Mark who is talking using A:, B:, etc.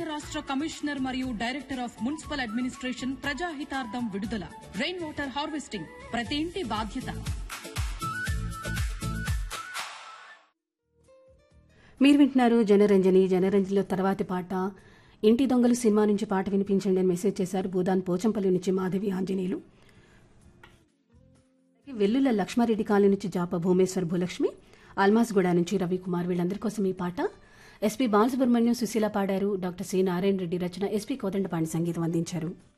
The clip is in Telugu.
A: రాష్ట్ర కమిషనర్ మరియు డైరెక్టర్ ఆఫ్ మున్సిపల్ అడ్మినిస్ట్రేషన్ ప్రజాహితార్థం విడుదల రెయిన్ వాటర్ హార్వెస్టింగ్ ప్రతి ఇంటి బాధ్యత
B: మీరు వింటున్నారు జనరంజని జనరంజనిలో తర్వాతి పాట ఇంటి దొంగలు సినిమా నుంచి పాట వినిపించండి అని మెసేజ్ చేశారు భూదాన్ పోచంపల్లి నుంచి మాధవి ఆంజనేయులు వెల్లుల లక్ష్మారెడ్డి కాలనీ నుంచి జాప భూమేశ్వర్ భూలక్ష్మి అల్మాస్గూడ నుంచి రవికుమార్ వీళ్ళందరి కోసం ఈ పాట ఎస్పీ బాలసుబ్రహ్మణ్యం సుశీల పాడారు డాక్టర్ సి నారాయణ రెడ్డి రచన ఎస్పీ కోదండపాణి సంగీతం అందించారు